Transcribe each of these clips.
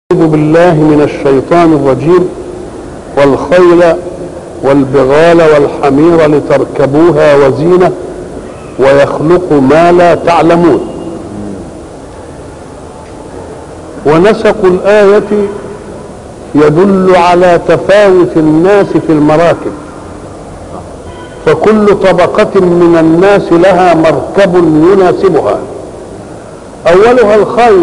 أعوذ بالله من الشيطان الرجيم والخيل والبغال والحمير لتركبوها وزينة ويخلق ما لا تعلمون ونسق الآية يدل على تفاوت الناس في المراكب فكل طبقة من الناس لها مركب يناسبها أولها الخيل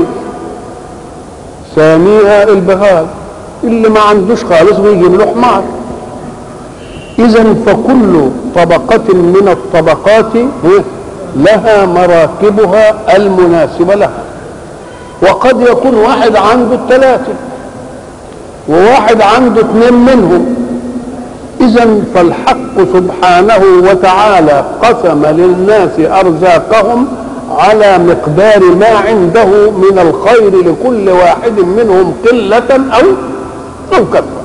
ثانيها البغال اللي ما عندوش خالص بيجيب له حمار اذا فكل طبقة من الطبقات لها مراكبها المناسبة لها وقد يكون واحد عنده الثلاثة وواحد عنده اثنين منهم اذا فالحق سبحانه وتعالى قسم للناس ارزاقهم على مقدار ما عنده من الخير لكل واحد منهم قلة أو أو كثرة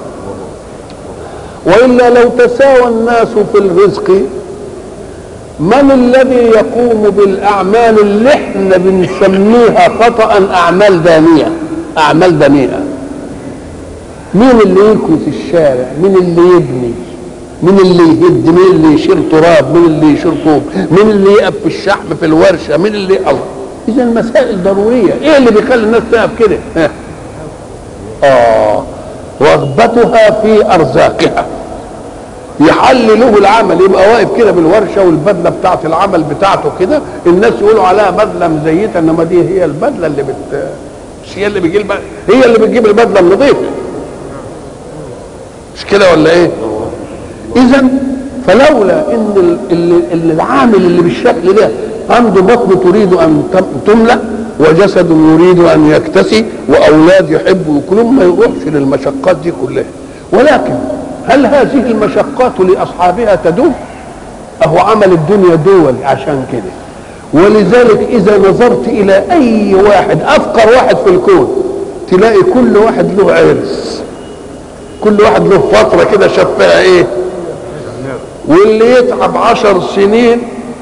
وإلا لو تساوى الناس في الرزق من الذي يقوم بالأعمال اللي احنا بنسميها خطأ أعمال دانية أعمال دنيئة مين اللي يكنس الشارع مين اللي يبني مين اللي يهد مين اللي يشيل تراب مين اللي يشيل طوب مين اللي يقف في الشحم في الورشه مين اللي الله اذا المسائل ضروريه ايه اللي بيخلي الناس تقف كده اه رغبتها في ارزاقها يحل له العمل يبقى واقف كده بالورشه والبدله بتاعه العمل بتاعته كده الناس يقولوا عليها بدله مزيته انما دي هي البدله اللي بت مش هي اللي بيجيب هي اللي بتجيب البدله النظيفه مش كده ولا ايه؟ اذا فلولا ان اللي العامل اللي بالشكل ده عنده بطن تريد ان تملا وجسد يريد ان يكتسي واولاد يحبوا يكونوا ما يروحش للمشقات دي كلها ولكن هل هذه المشقات لاصحابها تدوم؟ اهو عمل الدنيا دول عشان كده ولذلك اذا نظرت الى اي واحد افقر واحد في الكون تلاقي كل واحد له عرس كل واحد له فتره كده شاف فيها ايه؟ واللي يتعب عشر سنين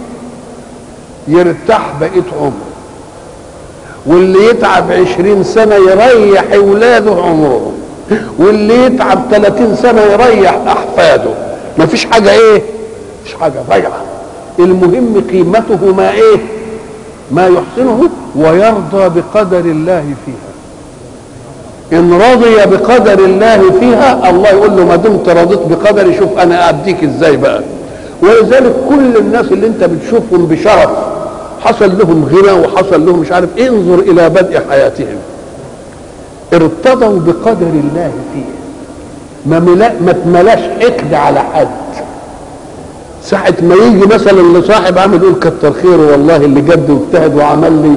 يرتاح بقية عمره واللي يتعب عشرين سنة يريح اولاده عمرهم واللي يتعب ثلاثين سنة يريح احفاده مفيش حاجة ايه مفيش حاجة ضيعة المهم قيمته ما ايه ما يحسنه ويرضى بقدر الله فيها ان رضي بقدر الله فيها الله يقول له ما دمت رضيت بقدري شوف انا اديك ازاي بقى ولذلك كل الناس اللي انت بتشوفهم بشرف حصل لهم غنى وحصل لهم مش عارف إيه انظر الى بدء حياتهم ارتضوا بقدر الله فيه ما ملا ما تملاش حقد على حد ساعة ما يجي مثلا لصاحب عامل يقول كتر خيره والله اللي جد واجتهد وعمل لي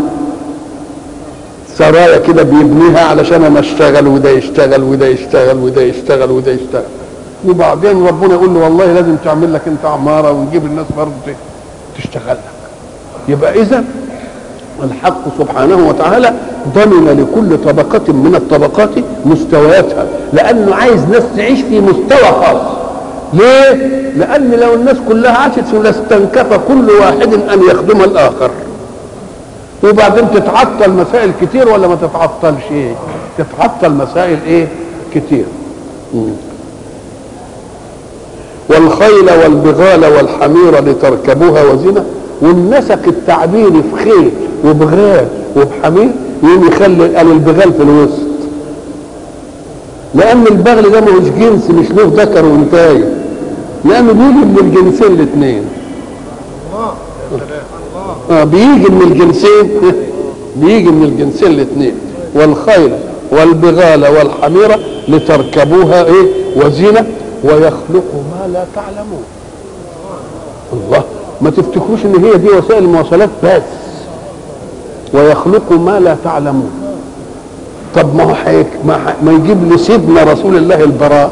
سرايا كده بيبنيها علشان انا اشتغل وده يشتغل وده يشتغل وده يشتغل وده يشتغل وبعدين ربنا يقول له والله لازم تعمل لك انت عماره ونجيب الناس برضه تشتغل لك يبقى اذا الحق سبحانه وتعالى ضمن لكل طبقة من الطبقات مستوياتها لأنه عايز ناس تعيش في مستوى خاص ليه؟ لأن لو الناس كلها عاشت لاستنكف كل واحد أن يخدم الآخر وبعدين تتعطل مسائل كتير ولا ما تتعطلش ايه تتعطل مسائل ايه كتير مم. والخيل والبغال والحمير لتركبوها وزنة والنسق التعبيري في خيل وبغال وبحمير يقوم يخلي قال البغال في الوسط لان البغل ده مش جنس مش له ذكر وانتايه لانه بيجي من الجنسين الاثنين آه بيجي من الجنسين بيجي من الجنسين الاثنين والخيل والبغال والحميرة لتركبوها ايه وزينة ويخلق ما لا تعلمون الله ما تفتكروش ان هي دي وسائل المواصلات بس ويخلق ما لا تعلمون طب ما هو حيك ما, ما يجيب لسيدنا رسول الله البراء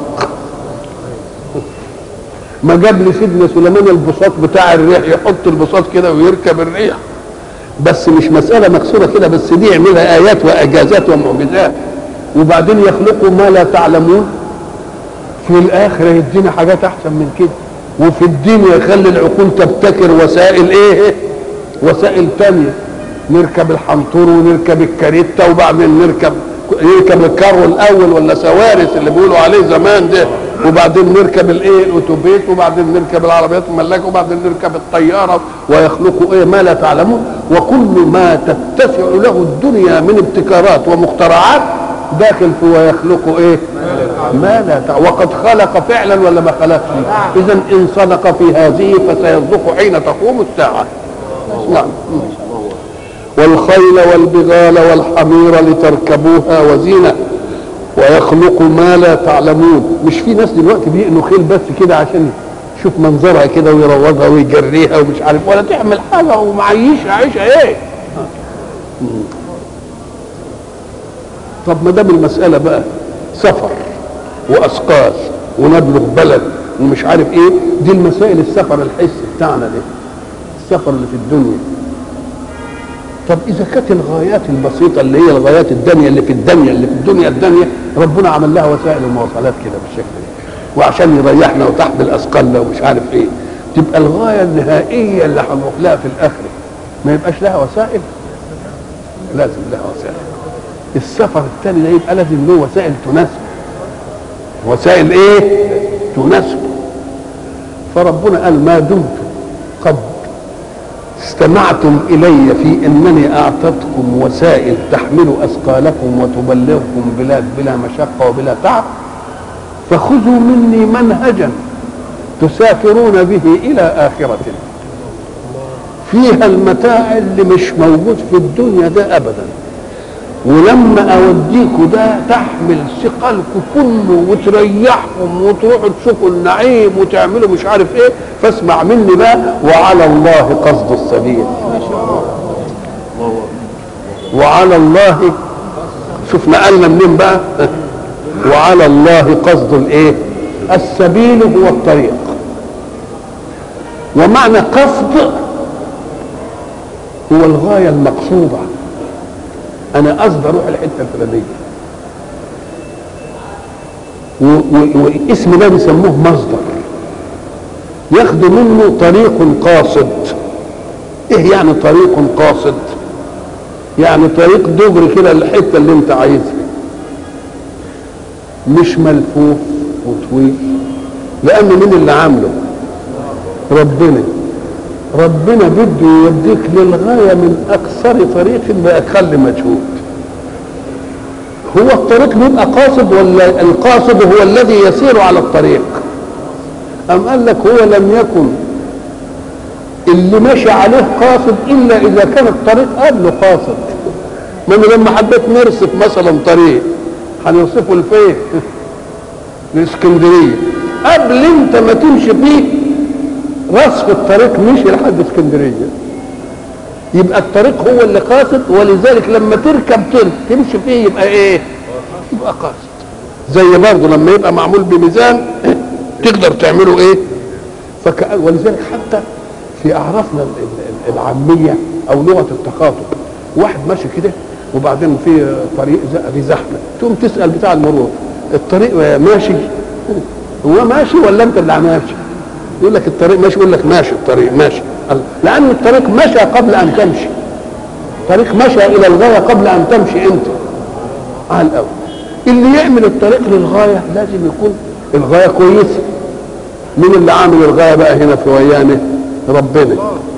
ما جاب لسيدنا سليمان البساط بتاع الريح يحط البساط كده ويركب الريح بس مش مسألة مكسورة كده بس دي يعملها آيات وإعجازات ومعجزات وبعدين يخلقوا ما لا تعلمون في الآخرة يدينا حاجات أحسن من كده وفي الدين يخلي العقول تبتكر وسائل إيه وسائل تانية نركب الحنطور ونركب الكاريتا وبعدين نركب يركب الكارو الاول ولا سوارس اللي بيقولوا عليه زمان ده وبعدين نركب الايه الاتوبيس وبعدين نركب العربيات الملاكه وبعدين نركب الطياره ويخلقوا ايه ما لا تعلمون وكل ما تتسع له الدنيا من ابتكارات ومخترعات داخل في ويخلق ايه ما لا تعلم وقد خلق فعلا ولا ما خلقش اذا ان صدق في هذه فسيصدق حين تقوم الساعه نعم والخيل والبغال والحمير لتركبوها وزينه ويخلق ما لا تعلمون مش في ناس دلوقتي بيقنوا خيل بس كده عشان يشوف منظرها كده ويروضها ويجريها ومش عارف ولا تعمل حاجه ومعيشها عيشها ايه طب ما دام المساله بقى سفر واثقال ونبلغ بلد ومش عارف ايه دي المسائل السفر الحسي بتاعنا ده السفر اللي في الدنيا طب اذا كانت الغايات البسيطه اللي هي الغايات الدنيا اللي في الدنيا اللي في الدنيا الدنيا ربنا عمل لها وسائل المواصلات كده بالشكل ده وعشان يريحنا وتحمل اثقالنا ومش عارف ايه تبقى الغايه النهائيه اللي هنروح لها في الاخره ما يبقاش لها وسائل لازم لها وسائل السفر الثاني ده يبقى لازم له وسائل تناسبه وسائل ايه تناسبه فربنا قال ما دمت قد استمعتم الي في انني اعطتكم وسائل تحمل اثقالكم وتبلغكم بلاد بلا مشقه وبلا تعب فخذوا مني منهجا تسافرون به الى اخره فيها المتاع اللي مش موجود في الدنيا ده ابدا ولما اوديكوا ده تحمل ثقلكم كله وتريحكم وتروحوا تشوفوا النعيم وتعملوا مش عارف ايه فاسمع مني بقى وعلى الله قصد السبيل وعلى الله شوف نقلنا منين بقى وعلى الله قصد الايه السبيل هو الطريق ومعنى قصد هو الغايه المقصوده انا قصدي اروح الحته الفلانيه والاسم ده بيسموه مصدر ياخدوا منه طريق قاصد ايه يعني طريق قاصد يعني طريق دغري كده الحته اللي انت عايزها مش ملفوف وطويل لان مين اللي عامله ربنا ربنا بده يوديك للغاية من أكثر طريق بأقل مجهود هو الطريق بيبقى قاصد ولا القاصد هو الذي يسير على الطريق أم قال لك هو لم يكن اللي ماشي عليه قاصد إلا إذا كان الطريق قبله قاصد ما أنا لما حبيت نرسف مثلا طريق هنرسفه لفين؟ لاسكندرية قبل انت ما تمشي فيه رصف الطريق مشي لحد اسكندريه يبقى الطريق هو اللي قاصد ولذلك لما تركب ترك تمشي فيه يبقى ايه يبقى قاصد زي برضه لما يبقى معمول بميزان تقدر تعمله ايه فك... ولذلك حتى في اعرافنا العاميه او لغه التخاطب واحد ماشي كده وبعدين في طريق في زحمه تقوم تسال بتاع المرور الطريق ماشي هو ماشي ولا انت اللي ماشي يقول لك الطريق ماشي يقول لك ماشي الطريق ماشي لان الطريق مشى قبل ان تمشي الطريق مشى الى الغايه قبل ان تمشي انت على الاول اللي يعمل الطريق للغايه لازم يكون الغايه كويسه مين اللي عامل الغايه بقى هنا في ويانه ربنا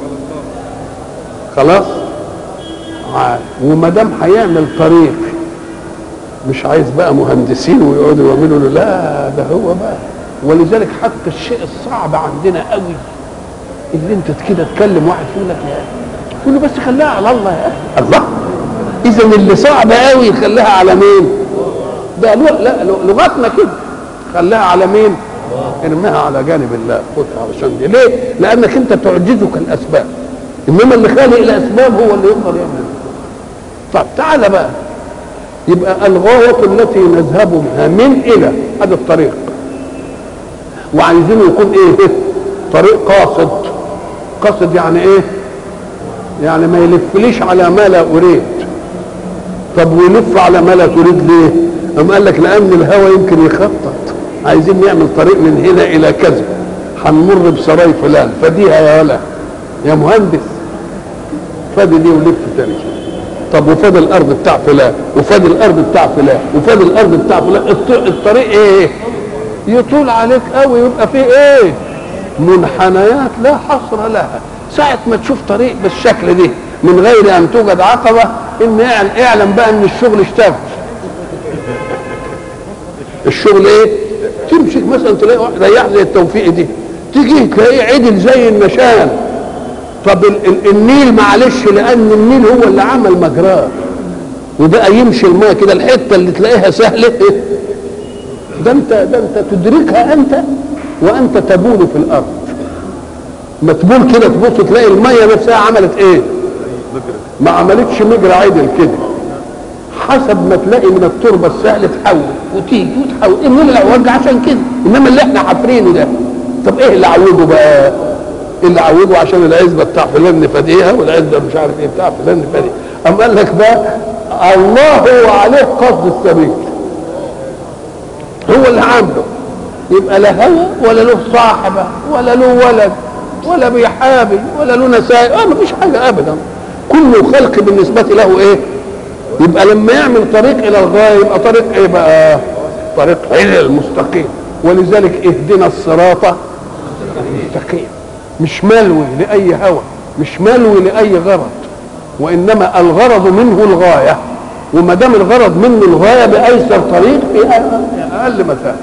خلاص وما دام هيعمل طريق مش عايز بقى مهندسين ويقعدوا يعملوا له لا ده هو بقى ولذلك حتى الشيء الصعب عندنا قوي اللي انت كده تكلم واحد يقول لك يا تقول له بس خليها على الله يا اخي الله اذا اللي صعب قوي خليها على مين ده لا لغتنا كده خليها على مين ارميها على جانب الله خدها علشان دي ليه لانك انت تعجزك الاسباب انما اللي خالق الاسباب هو اللي يقدر يعمل طب تعالى بقى يبقى الغايه التي نذهب منها من الى هذا الطريق وعايزينه يكون ايه طريق قاصد قاصد يعني ايه يعني ما يلفليش على ما لا اريد طب ويلف على ما لا تريد ليه أم قال لك لان الهوى يمكن يخطط عايزين نعمل طريق من هنا الى كذا هنمر بسراي فلان فديها يا ولا يا مهندس فدي دي ولف تاني طب وفاد الارض بتاع فلان وفاد الارض بتاع فلان وفاد الارض بتاع فلان الط- الطريق ايه يطول عليك قوي يبقى فيه ايه منحنيات لا حصر لها ساعة ما تشوف طريق بالشكل دي من غير ان توجد عقبة ان اعلم- اعلم بقى ان الشغل اشتغل الشغل ايه تمشي مثلا تلاقي واحد ريح زي التوفيق دي تيجي تلاقيه عدل زي النشان طب ال- ال- النيل معلش لان النيل هو اللي عمل مجراه وبقى يمشي الماء كده الحته اللي تلاقيها سهله ده انت ده انت تدركها انت وانت تبول في الارض ما تبول كده تبص تلاقي الميه نفسها عملت ايه ما عملتش مجرى عدل كده حسب ما تلاقي من التربه السهل تحول وتيجي وتحول ايه اللي عوج عشان كده انما اللي احنا حافرينه ده طب ايه اللي عوجه بقى إيه اللي عوجه عشان العزبه بتاع فلان نفاديها والعزبه مش عارف ايه بتاع فلان نفاديها اما قال لك بقى الله هو عليه قصد السبيل هو اللي عامله يبقى لا هوى ولا له صاحبه ولا له ولد ولا بيحابل ولا له نسائل اه مفيش حاجه ابدا كل خلق بالنسبه له ايه يبقى لما يعمل طريق الى الغايه يبقى طريق ايه بقى طريق الى المستقيم ولذلك اهدنا الصراط المستقيم مش ملوي لاي هوى مش ملوي لاي غرض وانما الغرض منه الغايه وما دام الغرض منه الغايه بايسر طريق في اقل مسافه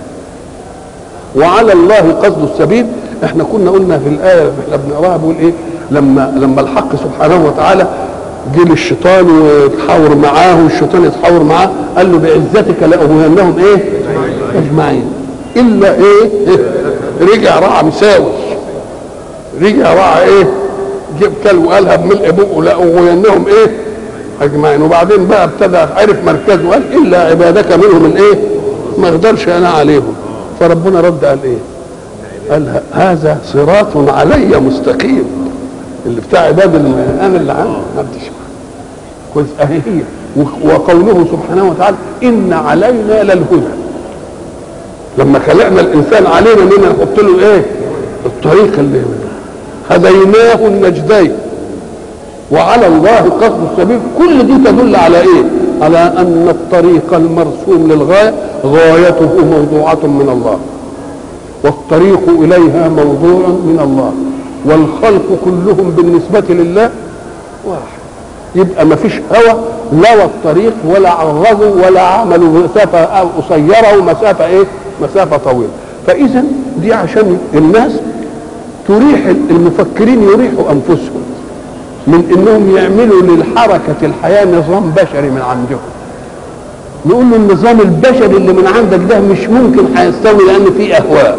وعلى الله قصد السبيل احنا كنا قلنا في الايه اللي احنا بنقراها بيقول ايه لما لما الحق سبحانه وتعالى جه للشيطان ويتحاور معاه والشيطان يتحاور معاه قال له بعزتك لاغوينهم ايه؟ اجمعين الا ايه؟ رجع راعى مساوي رجع راعى ايه؟ جيب كلب وقالها بملء بقه لاغوينهم ايه؟ اجمعين وبعدين بقى ابتدى عرف مركزه وقال الا عبادك منهم الايه؟ ما اقدرش انا عليهم فربنا رد قال ايه؟ قال هذا صراط علي مستقيم اللي بتاع عباد الم- انا اللي عامل ما بديش كويس اهي هي و- وقوله سبحانه وتعالى ان علينا للهدى لما خلقنا الانسان علينا اننا نحط له ايه الطريق اللي هديناه النجدين وعلى الله قصد السبيل كل دي تدل على ايه على ان الطريق المرسوم للغايه غايته موضوعه من الله والطريق اليها موضوع من الله والخلق كلهم بالنسبه لله واحد يبقى ما فيش هوى لا الطريق ولا عرضوا ولا عملوا مسافه أو قصيره ومسافه ايه مسافه طويله فاذا دي عشان الناس تريح المفكرين يريحوا انفسهم من انهم يعملوا للحركه الحياه نظام بشري من عندهم نقول له النظام البشري اللي من عندك ده مش ممكن هيستوي لان فيه اهواء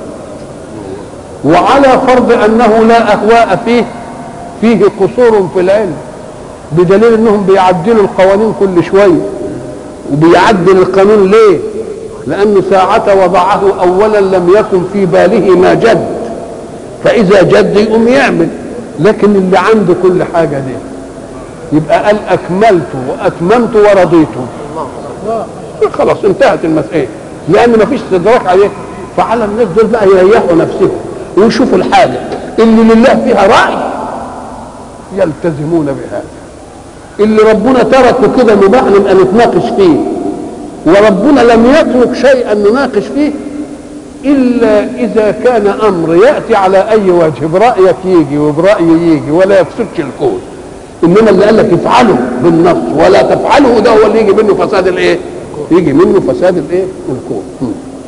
وعلى فرض انه لا اهواء فيه فيه قصور في العلم بدليل انهم بيعدلوا القوانين كل شويه وبيعدل القانون ليه لانه ساعة وضعه اولا لم يكن في باله ما جد فاذا جد يقوم يعمل لكن اللي عنده كل حاجه دي يبقى قال اكملت واتممت ورضيت خلاص انتهت المسألة لأن ما فيش استدراك عليه فعلى الناس دول بقى يريحوا نفسهم ويشوفوا الحاجة اللي لله فيها رأي يلتزمون بهذا اللي ربنا تركه كده مباح نبقى نتناقش فيه وربنا لم يترك شيئا نناقش فيه إلا إذا كان أمر يأتي على أي وجه برأيك يجي وبرأيي يجي ولا يفسدش الكون انما اللي قال لك افعله بالنص ولا تفعله ده هو اللي يجي منه فساد الايه؟ يجي منه فساد الايه؟ الكون. م.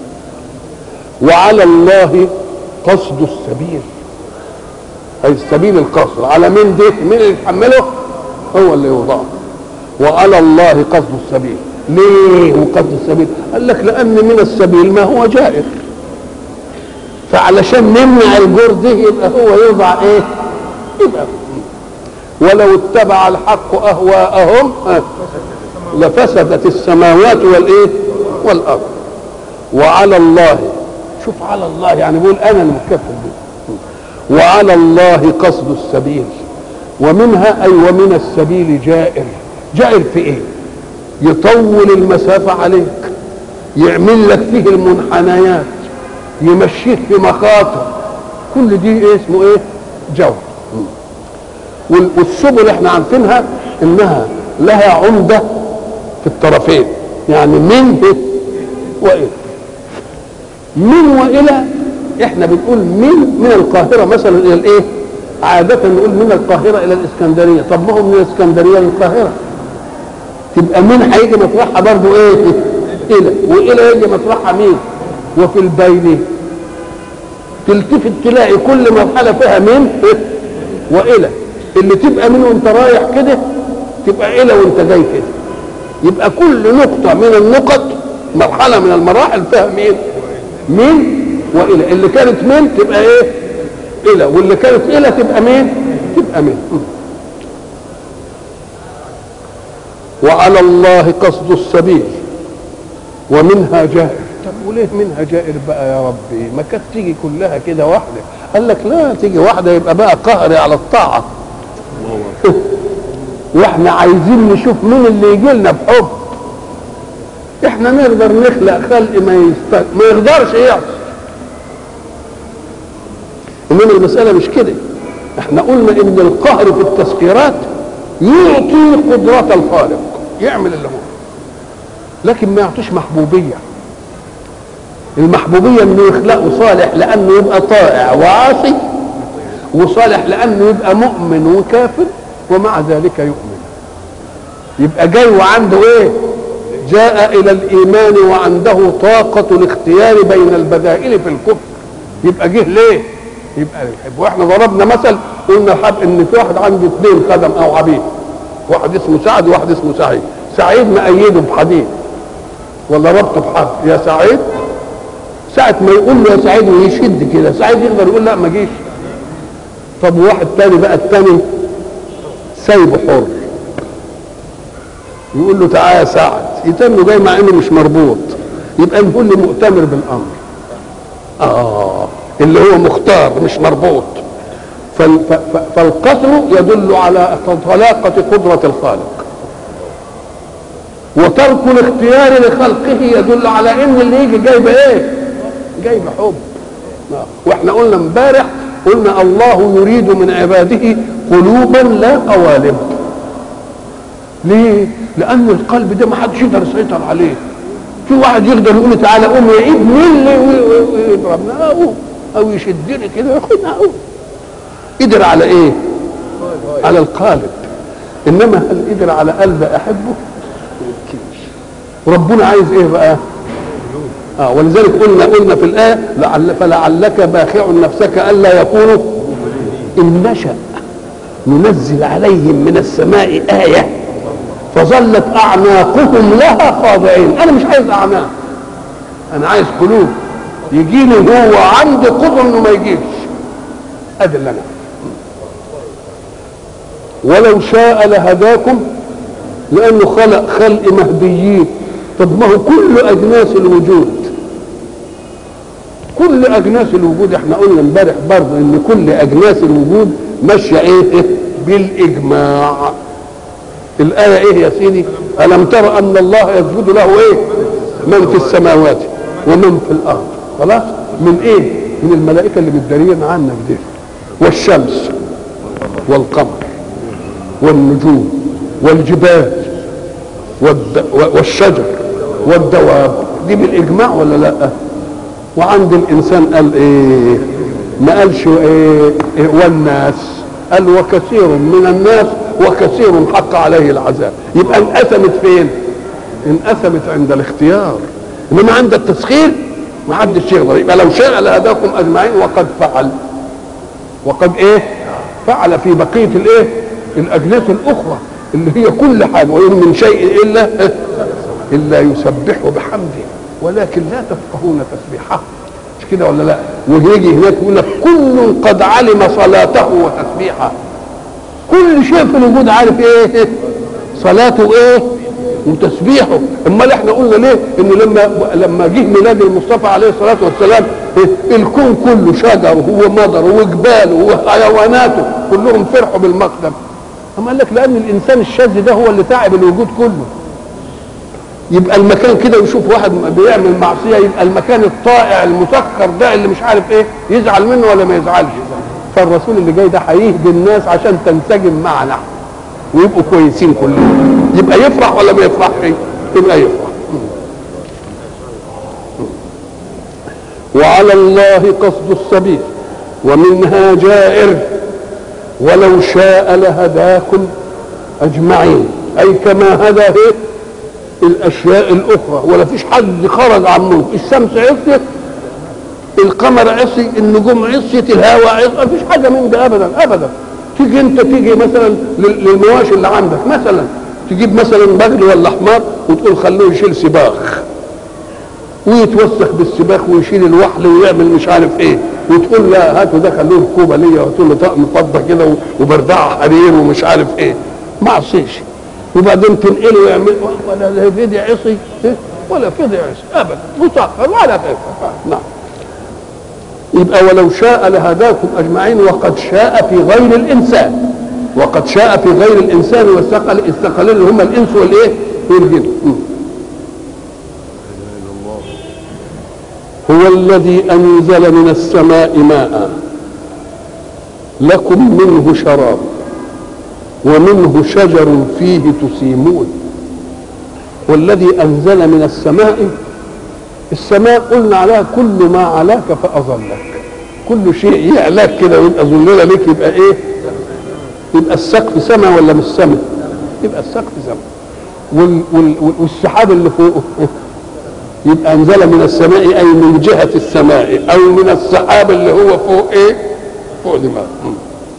وعلى الله قصد السبيل. اي السبيل القصر على مين ده؟ مين اللي يتحمله؟ هو اللي يوضعه. وعلى الله قصد السبيل. ليه وقصد السبيل؟ قال لك لان من السبيل ما هو جائر. فعلشان نمنع الجور ده يبقى هو يوضع ايه؟ يبقى ولو اتبع الحق اهواءهم لفسدت السماوات والايه والارض وعلى الله شوف على الله يعني بيقول انا المكفل به وعلى الله قصد السبيل ومنها اي ومن السبيل جائر جائر في ايه يطول المسافه عليك يعمل لك فيه المنحنيات يمشيك في مخاطر كل دي إيه اسمه ايه جور والسبل احنا عارفينها انها لها عمده في الطرفين يعني من والى من والى احنا بنقول من من القاهره مثلا الى الايه عاده نقول من القاهره الى الاسكندريه طب ما هو من الاسكندريه للقاهره تبقى من هيجي مطرحها برضه ايه الى والى يجي مطرحها مين وفي البين تلتفت تلاقي كل مرحله فيها من والى اللي تبقى من وانت رايح كده تبقى الى وانت جاي كده يبقى كل نقطه من النقط مرحله من المراحل فيها مين من والى اللي كانت من تبقى ايه الى واللي كانت الى تبقى مين تبقى من وعلى الله قصد السبيل ومنها جائر طب وليه منها جائر بقى يا ربي ما كانت تيجي كلها كده واحده قال لك لا تيجي واحده يبقى بقى قهري على الطاعه واحنا عايزين نشوف مين اللي يجي لنا بحب احنا نقدر نخلق خلق ما يست... ما يقدرش يعصي انما المساله مش كده احنا قلنا ان القهر في التسخيرات يعطي قدرة الخالق يعمل اللي هو لكن ما يعطيش محبوبية المحبوبية انه يخلقه صالح لانه يبقى طائع وعاصي وصالح لانه يبقى مؤمن وكافر ومع ذلك يؤمن يبقى جاي وعنده ايه جاء الى الايمان وعنده طاقة الاختيار بين البدائل في الكفر يبقى جه ليه يبقى يحب واحنا ضربنا مثل قلنا حب ان في واحد عنده اثنين خدم او عبيد واحد اسمه سعد وواحد اسمه سعيد سعيد مأيده بحديد ولا ربطه بحبل يا سعيد ساعة ما يقول له يا سعيد ويشد كده سعيد يقدر يقول لا ما جيش طب واحد تاني بقى التاني سايبه حر يقول له تعالى يا سعد يتم جاي مع انه مش مربوط يبقى نقول له مؤتمر بالامر اه اللي هو مختار مش مربوط فالقصر يدل على طلاقة قدرة الخالق وترك الاختيار لخلقه يدل على ان اللي يجي جايب ايه جايب حب واحنا قلنا امبارح قلنا الله يريد من عباده قلوبا لا قوالب ليه لان القلب ده ما حدش يقدر يسيطر عليه في واحد يقدر يقول تعالى قوم يا ابن اللي ويضربنا او او يشدني كده ياخدنا او قدر على ايه على القالب انما هل قدر على قلب احبه ربنا عايز ايه بقى اه ولذلك قلنا قلنا في الايه لعل فلعلك باخع نفسك الا يكونوا ان نشا ننزل عليهم من السماء ايه فظلت اعناقهم لها خاضعين انا مش عايز اعناق انا عايز قلوب يجي لي هو عندي قدره انه ما يجيش ادي اللي انا ولو شاء لهداكم لانه خلق خلق مهديين طب ما هو كل اجناس الوجود كل اجناس الوجود احنا قلنا امبارح برضه ان كل اجناس الوجود ماشيه ايه بالاجماع الايه ايه يا سيدي الم تر ان الله يسجد له ايه من في السماوات ومن في الارض خلاص من ايه من الملائكه اللي متداريين عنك دي والشمس والقمر والنجوم والجبال والد... والشجر والدواب دي بالاجماع ولا لا وعند الانسان قال ايه ما قالش ايه, إيه والناس قال وكثير من الناس وكثير حق عليه العذاب يبقى انقسمت فين انقسمت عند الاختيار انما عند التسخير ما حدش يقدر يبقى لو شاء لهداكم اجمعين وقد فعل وقد ايه فعل في بقيه الايه الاجناس الاخرى اللي هي كل حاجه وان من شيء الا الا يسبح بحمده ولكن لا تفقهون تسبيحه مش كده ولا لا ويجي هناك يقول لك كل قد علم صلاته وتسبيحه كل شيء في الوجود عارف ايه صلاته ايه وتسبيحه امال احنا قلنا ليه ان لما لما جه ميلاد المصطفى عليه الصلاه والسلام الكون كله شجر ومطر وجبال وحيواناته كلهم فرحوا بالمقدم اما قال لك لان الانسان الشاذ ده هو اللي تعب الوجود كله يبقى المكان كده ويشوف واحد بيعمل معصيه يبقى المكان الطائع المسخر ده اللي مش عارف ايه يزعل منه ولا ما يزعلش فالرسول اللي جاي ده هيهدي الناس عشان تنسجم معنا ويبقوا كويسين كلهم يبقى يفرح ولا ما يفرحش يبقى يفرح وعلى الله قصد السبيل ومنها جائر ولو شاء لهداكم اجمعين اي كما هدى إيه؟ الاشياء الاخرى ولا فيش حد خرج عن ملك الشمس عصيت القمر عصي النجوم عصيت الهواء عصي ما فيش حاجه من ده ابدا ابدا تيجي انت تيجي مثلا لل- للمواشي اللي عندك مثلا تجيب مثلا بغل ولا حمار وتقول خلوه يشيل سباخ ويتوسخ بالسباخ ويشيل الوحل ويعمل مش عارف ايه وتقول لا هاتوا ده خلوه ركوبه ليا وتقول له طقم فضه كده وبردعه حرير ومش عارف ايه ما عصيش وبعدين تنقله ويعمل ولا لا فدي عصي إيه؟ ولا فدي عصي ابدا مسخر ولا فدي نعم يبقى ولو شاء لهداكم اجمعين وقد شاء في غير الانسان وقد شاء في غير الانسان والثقل الثقلين اللي هم الانس والايه والجن م. هو الذي انزل من السماء ماء لكم منه شراب ومنه شجر فيه تسيمون والذي انزل من السماء السماء قلنا عليها كل ما علاك فاظلك كل شيء يعلاك كده ويبقى ظلله لك يبقى ايه يبقى السقف سماء ولا مش سماء يبقى السقف سماء وال وال وال- والسحاب اللي فوقه يبقى انزل من السماء اي من جهه السماء او من السحاب اللي هو فوق ايه فوق دماغ م.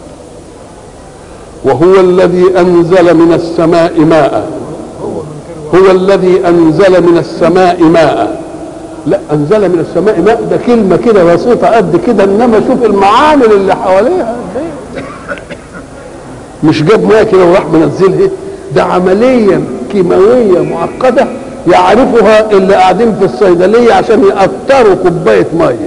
وهو الذي انزل من السماء ماء هو الذي انزل من السماء ماء لا انزل من السماء ماء ده كلمه كده بسيطه قد كده انما شوف المعامل اللي حواليها قد إيه. مش جاب ماء كده وراح منزلها ده عمليه كيماويه معقده يعرفها اللي قاعدين في الصيدليه عشان يقطروا كوبايه ميه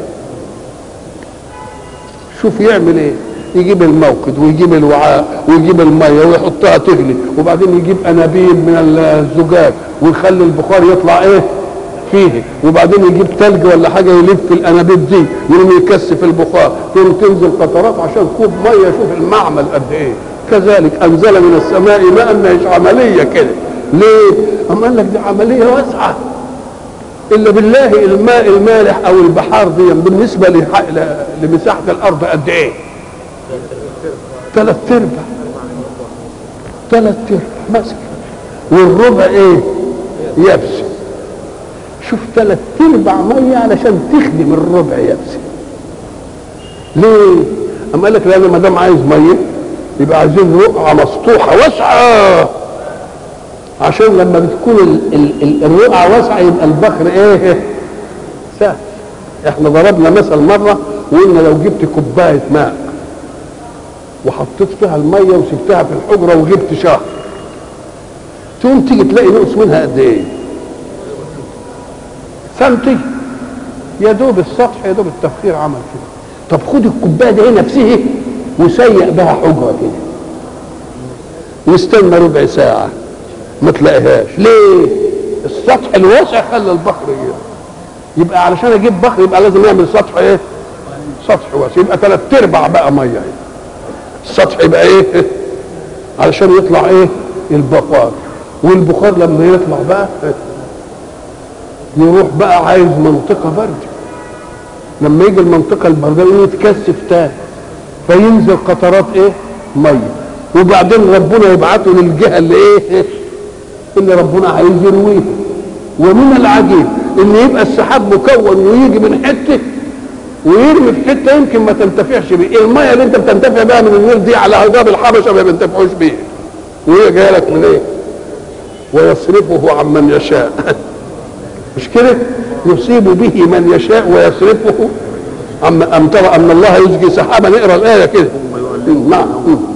شوف يعمل ايه يجيب الموقد ويجيب الوعاء ويجيب الميه ويحطها تغلي وبعدين يجيب انابيب من الزجاج ويخلي البخار يطلع ايه فيه وبعدين يجيب ثلج ولا حاجه يلف الانابيب دي يقوم يكثف البخار تقوم تنزل قطرات عشان كوب ميه شوف المعمل قد ايه كذلك انزل من السماء ماء مش عمليه كده ليه؟ أما قال لك دي عمليه واسعه الا بالله الماء المالح او البحار دي بالنسبه لح- ل- لمساحه الارض قد ايه؟ ثلاث ارباع ثلاث ارباع مسك والربع ايه؟ يبس شوف ثلاث ارباع ميه علشان تخدم الربع يبس ليه؟ اما قال لك لان ما دام عايز ميه يبقى عايزين رقعه مسطوحه واسعه عشان لما بتكون ال- ال- ال- الرقعه واسعه يبقى البخر ايه؟ سهل احنا ضربنا مثل مره وقلنا لو جبت كوبايه ماء وحطيت فيها الميه وسبتها في الحجره وجبت شهر تقوم تيجي تلاقي نقص منها قد ايه؟ سنتي يا دوب السطح يا دوب التفكير عمل كده طب خد الكوبايه دي نفسها وسيق بها حجره كده واستنى ربع ساعه ما تلاقيهاش ليه السطح الواسع خلى البحر يجي. يبقى علشان اجيب بحر يبقى لازم يعمل سطح ايه سطح واسع يبقى ثلاث ارباع بقى ميه يعني. السطح يبقى ايه علشان يطلع ايه البخار والبخار لما يطلع بقى يروح بقى عايز منطقة باردة لما يجي المنطقة الباردة يتكثف تاني فينزل قطرات ايه مية وبعدين ربنا يبعته للجهة اللي ايه اللي ربنا عايز يرويها ومن العجيب ان يبقى السحاب مكون ويجي من حته ويرمي في حته يمكن ما تنتفعش بيه الميه اللي انت بتنتفع بها من النيل دي على هضاب الحبشه ما بينتفعوش بيها وهي جايه لك من ايه ويصرفه عمن يشاء مش كده يصيب به من يشاء ويصرفه أم أم ترى أن الله يزجي سحابا نقرا الآية كده نعم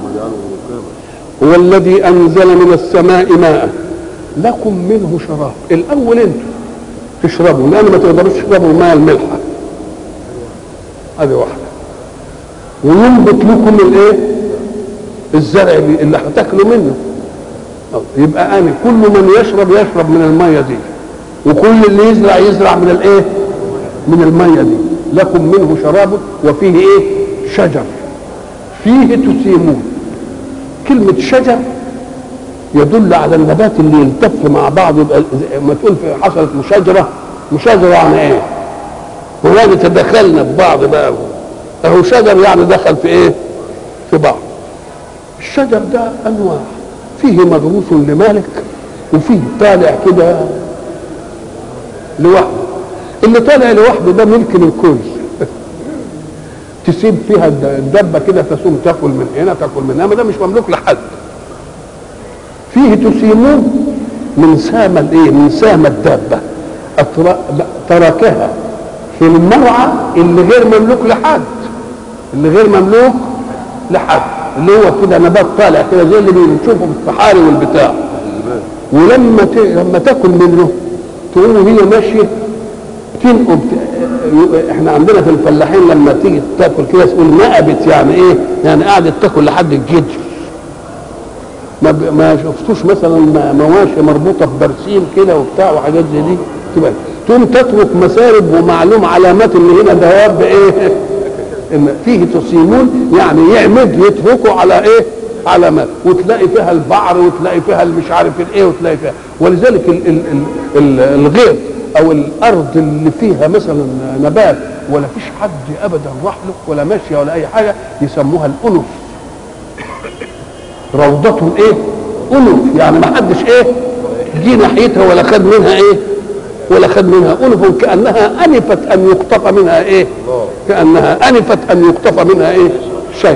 هو الذي أنزل من السماء ماء لكم منه شراب الأول أنتم تشربوا لأن ما تقدروش تشربوا الماء الملحة هذه واحدة وينبت لكم الايه الزرع اللي اللي هتاكلوا منه يبقى انا كل من يشرب يشرب من الميه دي وكل اللي يزرع يزرع من الايه من الميه دي لكم منه شراب وفيه ايه شجر فيه تسيمون كلمة شجر يدل على النبات اللي يلتف مع بعض يبقى زي ما تقول في حصلت مشاجره مشاجره يعني ايه؟ هو تدخلنا ببعض بقى اهو شجر يعني دخل في ايه؟ في بعض الشجر ده انواع فيه مغروس لمالك وفيه طالع كده لوحده اللي طالع لوحده ده ملك للكل تسيب فيها الدبه كده تسوم تاكل من هنا تاكل من هنا ما ده مش مملوك لحد فيه تسيمون من سام الايه من سام الدابه تركها في المرعى اللي غير مملوك لحد اللي غير مملوك لحد اللي هو كده نبات طالع كده زي اللي بنشوفه في الصحاري والبتاع ولما ت... لما تاكل منه تقوم وهي ماشيه تنقب احنا عندنا في الفلاحين لما تيجي تاكل كده تقول نقبت يعني ايه؟ يعني قعدت تاكل لحد الجدر ما ب... ما شفتوش مثلا مواشي مربوطه ببرسيم كده وبتاع وحاجات زي دي تبقى تقوم تترك مسارب ومعلوم علامات ان هنا دواب ايه؟ ان فيه تصيمون يعني يعمد يتركوا على ايه؟ علامات وتلاقي فيها البعر وتلاقي فيها مش عارف الايه وتلاقي فيها ولذلك ال ال ال ال الغير او الارض اللي فيها مثلا نبات ولا فيش حد ابدا راح له ولا ماشيه ولا اي حاجه يسموها الانف روضة ايه؟ انف يعني ما حدش ايه؟ جه ناحيتها ولا خد منها ايه؟ ولا خد منها انف كانها انفت ان يقطف منها ايه؟ كانها انفت ان يقطف منها ايه؟ شيء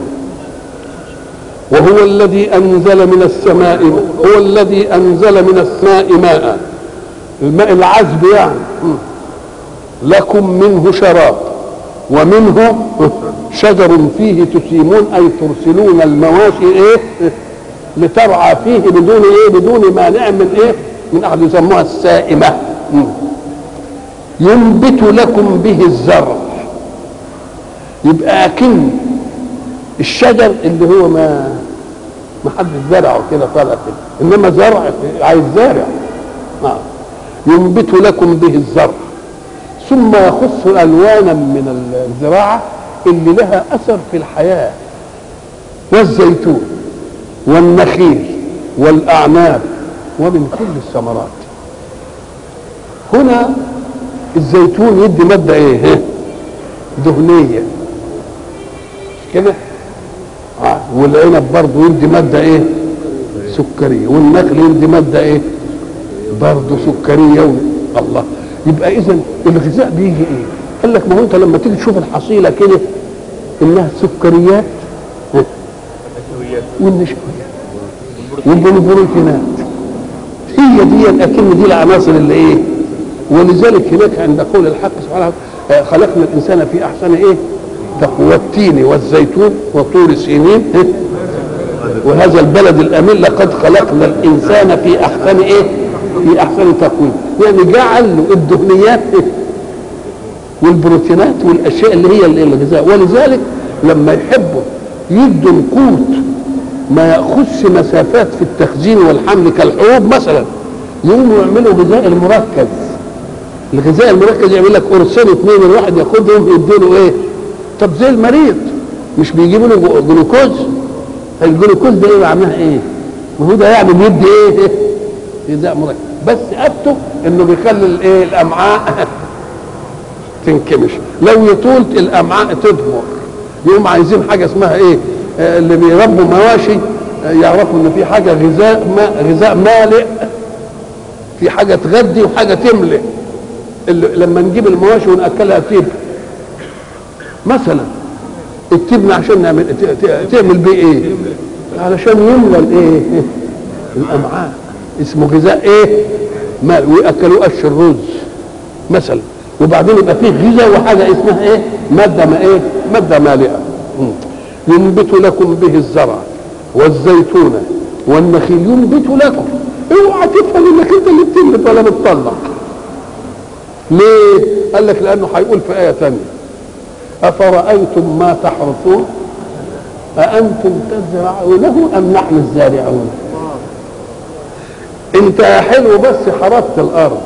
وهو الذي انزل من السماء هو الذي انزل من السماء ماء الماء العذب يعني لكم منه شراب ومنه شجر فيه تسيمون اي ترسلون المواشي ايه لترعى فيه بدون ايه بدون مانع من ايه من احد يسموها السائمه ينبت لكم به الزرع يبقى اكن الشجر اللي هو ما ما حد زرعه كده طالع كده انما زرع عايز زارع آه. ينبت لكم به الزرع ثم يخص الوانا من الزراعه اللي لها اثر في الحياه والزيتون والنخيل والاعناب ومن كل الثمرات هنا الزيتون يدي ماده ايه دهنيه كده آه. والعنب برضه يدي ماده ايه سكريه والنخل يدي ماده ايه برضه سكريه و... الله يبقى اذا الغذاء بيجي ايه قال لك ما هو انت لما تيجي تشوف الحصيله كده انها سكريات والنشويات والبروتينات هي دي اكن دي العناصر اللي ايه ولذلك هناك عند قول الحق سبحانه وتعالى خلقنا الانسان في احسن ايه والتين والزيتون وطور سينين وهذا البلد الامين لقد خلقنا الانسان في احسن ايه في احسن تقويم يعني جعل له الدهنيات إيه؟ والبروتينات والاشياء اللي هي الغذاء ولذلك لما يحبوا يدوا القوت ما ياخذش مسافات في التخزين والحمل كالحبوب مثلا يقوموا يعملوا غذاء المركز الغذاء المركز يعمل لك قرصين اثنين الواحد ياخدهم يديله ايه طب زي المريض مش بيجيبوا له جلوكوز الجلوكوز ده ايه معناها ايه ما هو ده يعني بيدي ايه غذاء مركز بس ابته انه بيخلي الايه الامعاء تنكمش لو يطول الامعاء تضمر يقوم عايزين حاجه اسمها ايه آه اللي بيربوا مواشي آه يعرفوا ان في حاجه غذاء ما غذاء مالئ في حاجه تغذي وحاجه تملئ لما نجيب المواشي وناكلها تيب مثلا التبن عشان نعمل تعمل بيه ايه علشان يملى الايه الامعاء اسمه غذاء ايه ماء وياكلوه قش الرز مثلا وبعدين يبقى فيه غذاء وحاجه اسمها ايه ماده ما ايه ماده مالئه ينبت لكم به الزرع والزيتون والنخيل ينبت لكم اوعى تفهم انك انت اللي بتنبت ولا بتطلع ليه قال لك لانه هيقول في ايه ثانيه افرايتم ما تحرثون أأنتم تزرعونه أم نحن الزارعون أنت يا حلو بس حرثت الأرض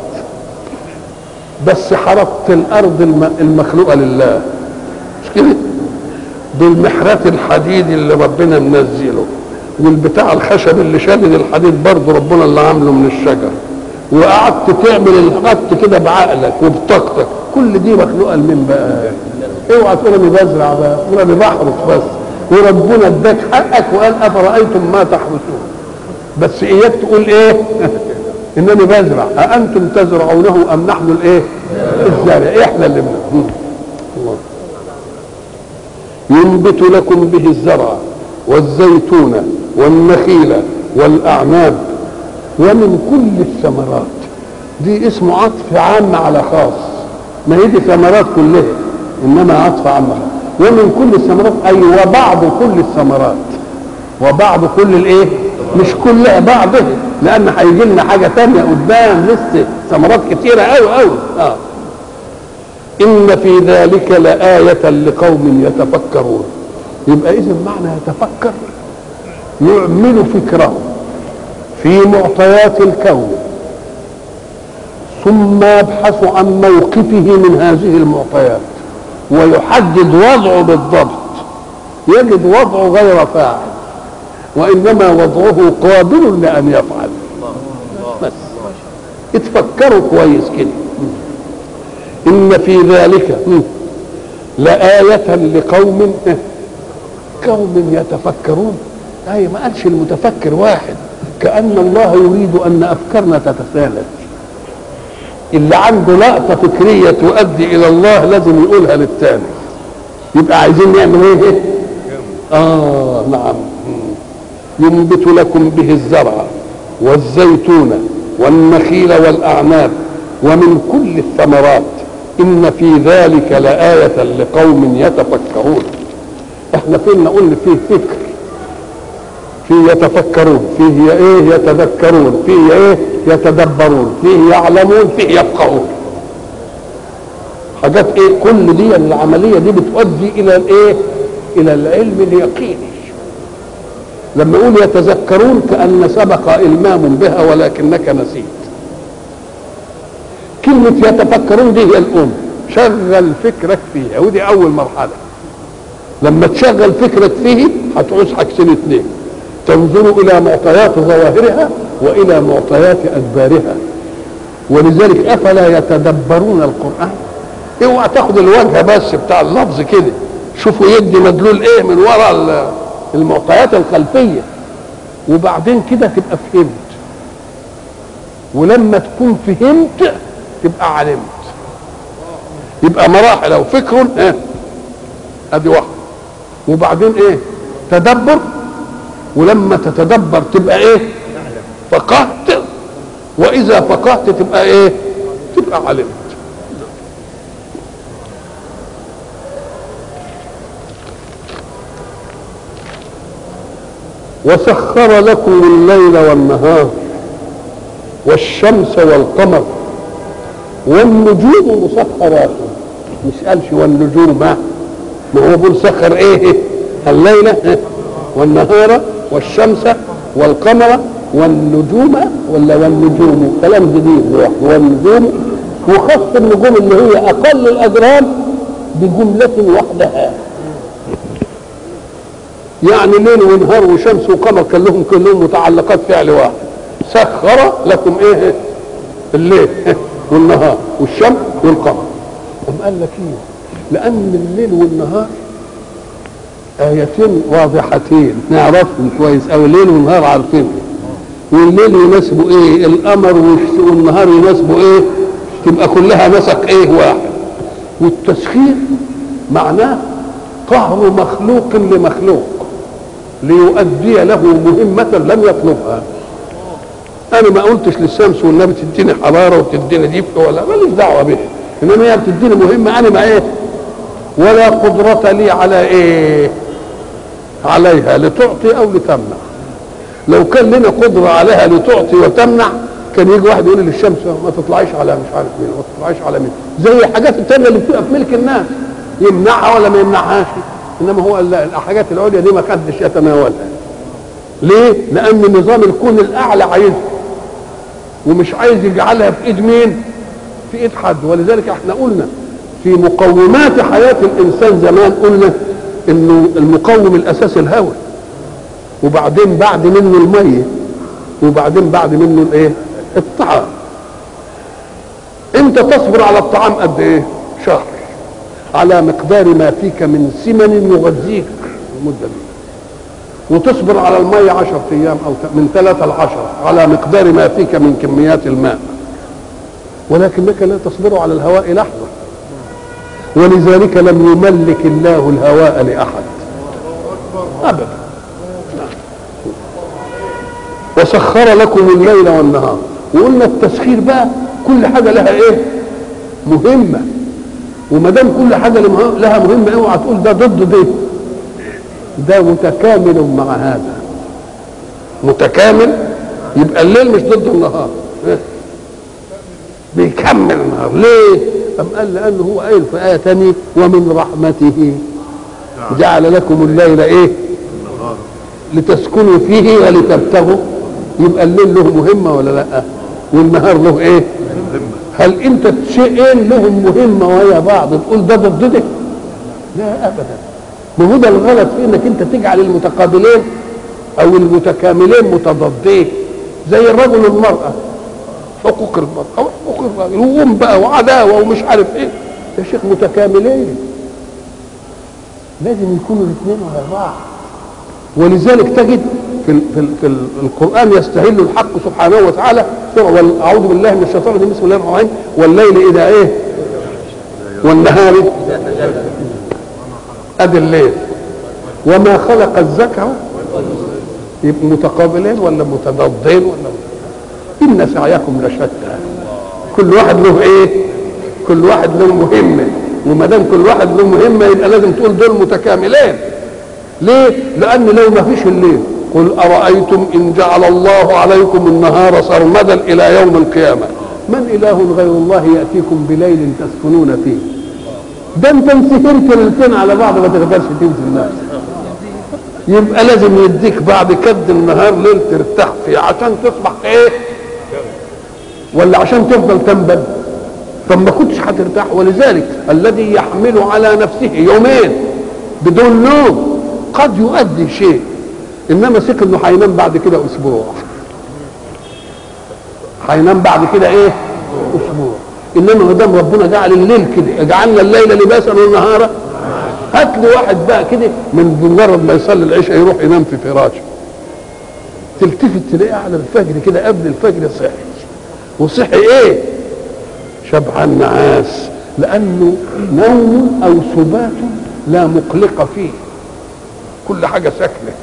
بس حرثت الأرض المخلوقة لله مش كده بالمحرات الحديد اللي ربنا منزله والبتاع الخشب اللي شادد الحديد برضه ربنا اللي عامله من الشجر وقعدت تعمل الخط كده بعقلك وبطاقتك كل دي مخلوقه لمين بقى؟ اوعى تقول انا بزرع بقى تقول انا بحرث بس وربنا اداك حقك وقال افرايتم ما تحرثون بس اياك تقول ايه؟ انني بزرع اانتم تزرعونه ام نحن الايه؟ الزارع احنا اللي بنزرع الله ينبت لكم به الزرع والزيتون والنخيل والاعناب ومن كل الثمرات دي اسمه عطف عام على خاص ما هي دي ثمرات كلها انما عطف عام ومن كل الثمرات اي وبعض كل الثمرات وبعض كل الايه مش كلها بعضها لان هيجي لنا حاجه ثانيه قدام لسه ثمرات كتيره قوي قوي اه ان في ذلك لآية لقوم يتفكرون يبقى اذا معنى يتفكر يعمل فكره في معطيات الكون ثم يبحث عن موقفه من هذه المعطيات ويحدد وضعه بالضبط يجد وضعه غير فاعل وانما وضعه قابل لان يفعل بس اتفكروا كويس كده ان في ذلك لآية لقوم قوم يتفكرون اي ما قالش المتفكر واحد كأن الله يريد أن أفكارنا تتسالك اللي عنده لقطة فكرية تؤدي إلى الله لازم يقولها للتاني يبقى عايزين نعمل إيه؟ آه نعم ينبت لكم به الزرع والزيتون والنخيل والأعناب ومن كل الثمرات إن في ذلك لآية لقوم يتفكرون احنا فين قلنا فيه فكر فيه يتفكرون فيه ايه يتذكرون فيه ايه يتدبرون فيه يعلمون فيه يفقهون حاجات ايه كل دي العمليه دي بتؤدي الى الايه الى العلم اليقيني لما يقول يتذكرون كان سبق المام بها ولكنك نسيت كلمه يتفكرون دي هي الام شغل فكرك فيها ودي اول مرحله لما تشغل فكرك فيه هتعوز حاجتين اثنين تنظر الى معطيات ظواهرها والى معطيات ادبارها ولذلك افلا يتدبرون القران اوعى تاخد الوجه بس بتاع اللفظ كده شوفوا يدي مدلول ايه من وراء المعطيات الخلفيه وبعدين كده تبقى فهمت ولما تكون فهمت تبقى علمت يبقى مراحل او فكر ايه ادي واحده وبعدين ايه تدبر ولما تتدبر تبقى ايه فقهت واذا فقهت تبقى ايه تبقى علمت وسخر لكم الليل والنهار والشمس والقمر والنجوم مسخرات مش قالش والنجوم ما ما هو بيقول سخر ايه الليل والنهار والشمس والقمر والنجوم ولا والنجوم كلام جديد لوحده والنجوم وخص النجوم اللي هي اقل الاجرام بجمله وحدها يعني ليل ونهار وشمس وقمر كلهم كلهم متعلقات فعل واحد سخر لكم ايه الليل والنهار والشمس والقمر أم قال لك ايه لان الليل والنهار آيتين واضحتين نعرفهم كويس أو الليل والنهار عارفينهم والليل يناسبه ايه القمر والنهار يناسبه ايه تبقى كلها مسك ايه واحد والتسخير معناه قهر مخلوق لمخلوق ليؤدي له مهمة لم يطلبها أنا ما قلتش للشمس والنبي تديني حرارة وتديني دفء ولا ماليش دعوة بها إنما هي بتديني مهمة أنا ما إيه ولا قدرة لي على إيه عليها لتعطي أو لتمنع لو كان لنا قدرة عليها لتعطي وتمنع كان يجي واحد يقول للشمس ما تطلعيش على مش عارف مين ما تطلعيش على مين زي الحاجات التانية اللي بتبقى في ملك الناس يمنعها ولا ما يمنعهاش انما هو الحاجات العليا دي ما حدش يتناولها ليه؟ لان نظام الكون الاعلى عايزها ومش عايز يجعلها في ايد مين؟ في ايد حد ولذلك احنا قلنا في مقومات حياه الانسان زمان قلنا انه المقوم الاساسي الهوى وبعدين بعد منه الميه وبعدين بعد منه الايه الطعام انت تصبر على الطعام قد ايه شهر على مقدار ما فيك من سمن يغذيك المده دي وتصبر على المية عشرة أيام أو من ثلاثة لعشرة على مقدار ما فيك من كميات الماء ولكنك لا تصبر على الهواء لحظة ولذلك لم يملك الله الهواء لأحد أبدا وسخر لكم الليل والنهار وقلنا التسخير بقى كل حاجة لها ايه مهمة وما دام كل حاجة لها مهمة اوعى تقول ده ضد ده ده متكامل مع هذا متكامل يبقى الليل مش ضد النهار بيكمل النهار ليه أم قال لأنه هو قايل في آية تانية ومن رحمته جعل لكم الليل إيه لتسكنوا فيه ولتبتغوا يبقى الليل له مهمة ولا لا والنهار له إيه هل أنت شيئين لهم مهمة ويا بعض تقول ده ضد ده لا أبدا ما هو ده الغلط في انك انت تجعل المتقابلين او المتكاملين متضادين زي الرجل والمرأة حقوق المرأة او حقوق الرجل وقوم بقى وعداوة ومش عارف ايه يا شيخ متكاملين لازم يكونوا الاثنين ورا بعض ولذلك تجد في ال في, ال في ال القران يستهل الحق سبحانه وتعالى اعوذ بالله من الشيطان الرجيم بسم الله الرحمن الرحيم والليل اذا ايه والنهار ادي الليل وما خلق الذكر يبقوا متقابلين ولا متضادين ولا ان سعيكم لشتى كل واحد له ايه كل واحد له مهمه وما دام كل واحد له مهمه يبقى لازم تقول دول متكاملين ليه لان لو ما فيش الليل قل ارايتم ان جعل الله عليكم النهار سرمدا الى يوم القيامه من اله غير الله ياتيكم بليل تسكنون فيه ده انت انسهرت ليلتين على بعض ما تقدرش تنزل نفسك يبقى لازم يديك بعد كد النهار ليل ترتاح فيه عشان تصبح ايه ولا عشان تفضل تنبل طب ما كنتش هترتاح ولذلك الذي يحمل على نفسه يومين بدون نوم قد يؤدي شيء انما ثق انه هينام بعد كده اسبوع هينام بعد كده ايه اسبوع انما ما دام ربنا جعل الليل كده جعلنا الليل لباسا والنهار هات لي واحد بقى كده من مجرد ما يصلي العشاء يروح ينام في فراشه تلتفت تلاقيه على الفجر كده قبل الفجر صحي وصحي ايه شبعان نعاس لانه نوم او سبات لا مقلق فيه كل حاجه ساكنه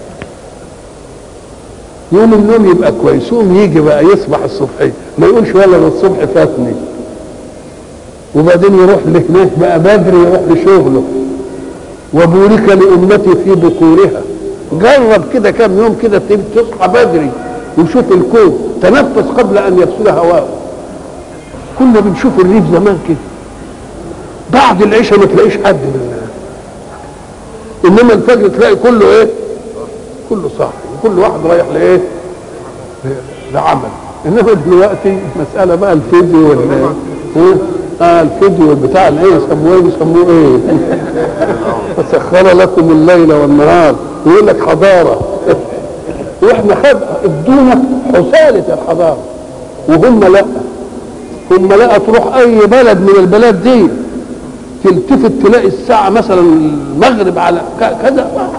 يوم النوم يبقى كويس يوم يجي بقى يصبح الصبحيه ما يقولش ولا الصبح فاتني وبعدين يروح لهناك بقى بدري يروح لشغله وبورك لامتي في بكورها جرب كده كام يوم كده تصحى بدري وشوف الكون تنفس قبل ان يفسد هواءه كنا بنشوف الريف زمان كده بعد العشاء ما تلاقيش حد بالله انما الفجر تلاقي كله ايه كله صاحي وكل واحد رايح لايه لعمل انما دلوقتي مساله بقى الفيديو ولا ايه اه الفيديو بتاع الايه يسموه ايه بيسموه ايه فسخر لكم الليل والنهار ويقول لك حضاره واحنا خد ادونا حسالة الحضارة وهم لا هم لا تروح اي بلد من البلاد دي تلتفت تلاقي الساعة مثلا المغرب على كذا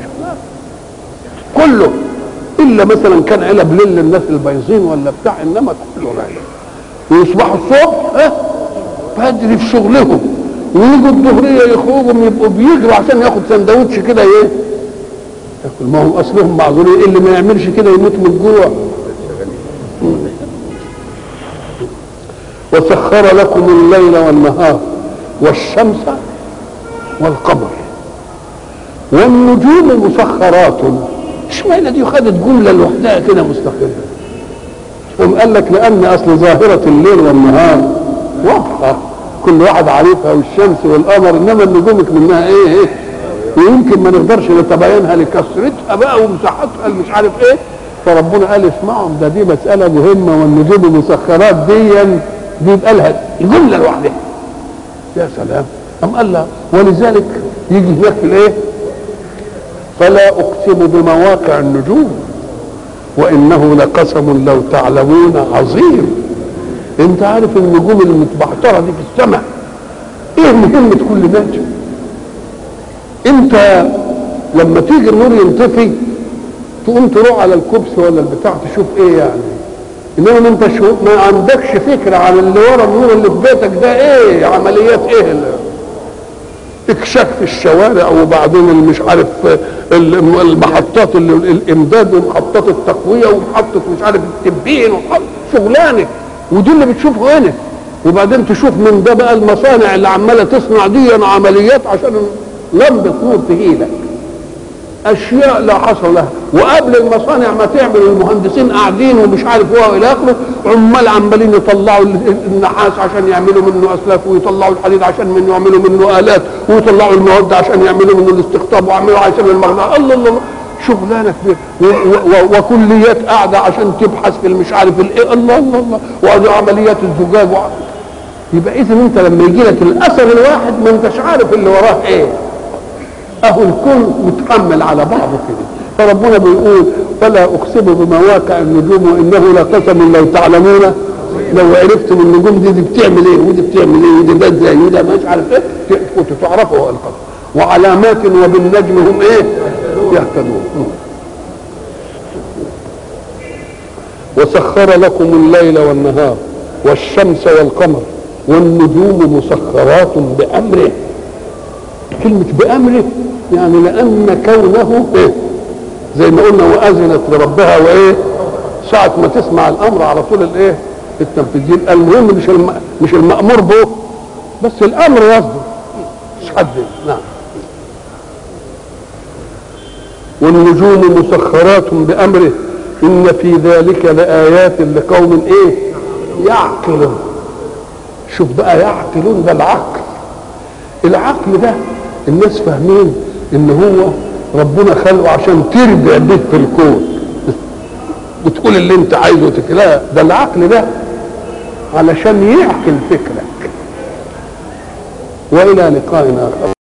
كله الا مثلا كان علب ليل للناس البايظين ولا بتاع انما كله رايح ويصبحوا الصبح ها بدري في شغلهم ويجوا الظهريه يخرجوا يبقوا بيجروا عشان ياخد سندوتش كده ايه ياكل ما هم اصلهم معذورين اللي ما يعملش كده يموت من الجوع وسخر لكم الليل والنهار والشمس والقمر والنجوم مسخرات اشمعنى دي خدت جمله لوحدها كده مستقله قام قال لك لان اصل ظاهره الليل والنهار واضحه كل واحد عارفها والشمس والقمر انما النجوم منها ايه ايه ويمكن ما نقدرش نتبينها لكثرتها بقى ومساحتها مش عارف ايه فربنا قال اسمعوا ده دي مساله مهمه والنجوم مسخرات دي دي يبقى لها جمله لوحدها يا سلام أم قال لا ولذلك يجي هناك في الايه فلا اقسم بمواقع النجوم وانه لقسم لو تعلمون عظيم انت عارف النجوم المتبعتره دي في السماء ايه مهمه كل نجم انت لما تيجي النور ينطفي تقوم تروح على الكبس ولا البتاع تشوف ايه يعني انما انت شو ما عندكش فكره عن اللي ورا النور اللي في بيتك ده ايه عمليات ايه اللي اكشاف في الشوارع وبعدين اللي مش عارف المحطات اللي الامداد ومحطات التقويه ومحطه مش عارف التبين شغلانه ودي اللي بتشوفه هنا وبعدين تشوف من ده بقى المصانع اللي عماله تصنع دي عمليات عشان لمبه نور تجيلك اشياء لا حصر لها وقبل المصانع ما تعمل المهندسين قاعدين ومش عارف هو الى اخره عمال عمالين يطلعوا النحاس عشان يعملوا منه اسلاك ويطلعوا الحديد عشان منه يعملوا منه الات ويطلعوا المواد عشان يعملوا منه الاستقطاب ويعملوا عشان المغنى الله الله شغلانه كبيره وكليات قاعده عشان تبحث في المش عارف الايه الله الله الله وادي عمليات الزجاج و... يبقى اذا انت لما يجي لك الاثر الواحد ما انتش عارف اللي وراه ايه اهو الكون متحمل على بعضه كده فربنا بيقول فلا اقسم بمواقع النجوم وانه لقسم لو تعلمون لو عرفتم النجوم دي, دي بتعمل ايه ودي بتعمل ايه ودي ده ازاي وده مش عارف ايه كنتوا تعرفوا هو القسم وعلامات وبالنجم هم ايه يهتدون وسخر لكم الليل والنهار والشمس والقمر والنجوم مسخرات بامره كلمة بأمره يعني لأن كونه إيه؟ زي ما قلنا وأذنت لربها وإيه ساعة ما تسمع الأمر على طول الإيه التنفيذ المهم مش الم... مش المأمور به بس الأمر يصدر مش حد نعم والنجوم مسخرات بأمره إن في ذلك لآيات لقوم إيه يعقلون شوف بقى يعقلون ده العقل العقل ده الناس فاهمين ان هو ربنا خلقه عشان تربع بيه في الكون وتقول اللي انت عايزه لا ده العقل ده علشان يعقل فكرك والى لقاء اخر